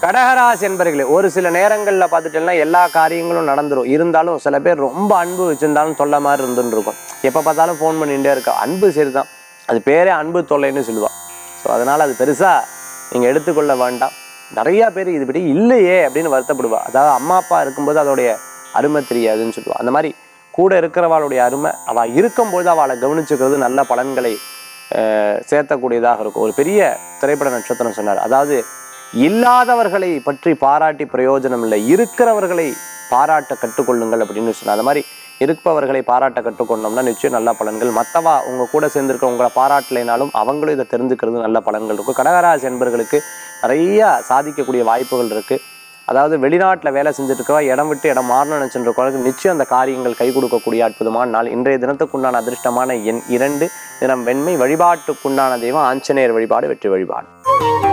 கடகராசி என்பர்களே ஒரு சில நேரங்களில் பார்த்துட்டேன்னா எல்லா காரியங்களும் நடந்துரும் இருந்தாலும் சில பேர் ரொம்ப அன்பு வச்சிருந்தாலும் தொல்லை மாதிரி இருந்துன்னு இருக்கும் எப்போ பார்த்தாலும் ஃபோன் பண்ணிகிட்டே இருக்க அன்பு சரிதான் அது பேரே அன்பு தொல்லைன்னு சொல்லுவாள் ஸோ அதனால் அது பெருசாக நீங்கள் எடுத்துக்கொள்ள வேண்டாம் நிறையா பேர் இது பற்றி இல்லையே அப்படின்னு வருத்தப்படுவா அதாவது அம்மா அப்பா இருக்கும்போது அதோடைய அருமை தெரியாதுன்னு சொல்லுவா அந்த மாதிரி கூட இருக்கிறவாளுடைய அருமை அவள் இருக்கும்போது அவளை கவனிச்சுக்கிறது நல்ல பலன்களை அஹ், சேர்த்தக்கூடியதாக இருக்கும் ஒரு பெரிய திரைப்பட நட்சத்திரம் சொன்னார் அதாவது இல்லாதவர்களை பற்றி பாராட்டி பிரயோஜனம் இல்லை இருக்கிறவர்களை பாராட்ட கற்றுக்கொள்ளுங்கள் அப்படின்னு சொன்னார் அந்த மாதிரி இருப்பவர்களை பாராட்ட கற்றுக்கொண்டோம்னா நிச்சயம் நல்ல பலன்கள் மற்றவா உங்க கூட சேர்ந்திருக்க உங்களை பாராட்டலைனாலும் அவங்களும் இதை தெரிஞ்சுக்கிறது நல்ல பலன்கள் இருக்கும் கடகராசி என்பர்களுக்கு நிறைய சாதிக்கக்கூடிய வாய்ப்புகள் இருக்கு அதாவது வெளிநாட்டில் வேலை செஞ்சுட்டு இருக்கவா இடம் விட்டு இடம் மாறணும்னு நினச்சிட்டு இருக்கவங்களுக்கு நிச்சயம் அந்த காரியங்கள் கை கொடுக்கக்கூடிய அற்புதமான நாள் இன்றைய தினத்துக்குண்டான அதிர்ஷ்டமான எண் இரண்டு தினம் வெண்மை வழிபாட்டுக்குண்டான தெய்வம் ஆஞ்சநேயர் வழிபாடு வெற்றி வழிபாடு